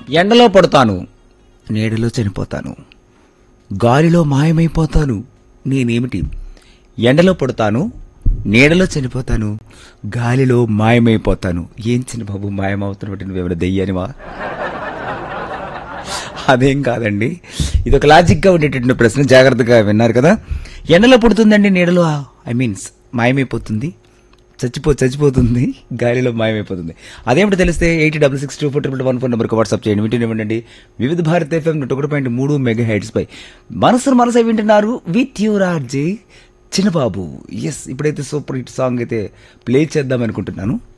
ఎండలో పడతాను నీడలో చనిపోతాను గాలిలో మాయమైపోతాను నేనేమిటి ఎండలో పడతాను నీడలో చనిపోతాను గాలిలో మాయమైపోతాను ఏం చిన్న బాబు మాయమవుతున్నట్టు నువ్వేమైనా దెయ్యానివా అదేం కాదండి ఇది ఒక లాజిక్గా ఉండేటటువంటి ప్రశ్న జాగ్రత్తగా విన్నారు కదా ఎండలో పుడుతుందండి నీడలో ఐ మీన్స్ మాయమైపోతుంది చచ్చిపో చచ్చిపోతుంది గాలిలో మాయమైపోతుంది అదేమిటో తెలిస్తే eighty double six two four triple one four నెంబర్కి వాట్సాప్ చేయండి వింటూనివ్వండి వివిధ భారత్ ఎఫ్ఎం నూట ఒకటి పాయింట్ మూడు మెగా హెడ్స్ పై మనసును మనసై వింటున్నారు with you Raje Chinnababu yes ఇప్పుడైతే సూపర్ హిట్ సాంగ్ అయితే ప్లే చేద్దాం అనుకుంటున్నాను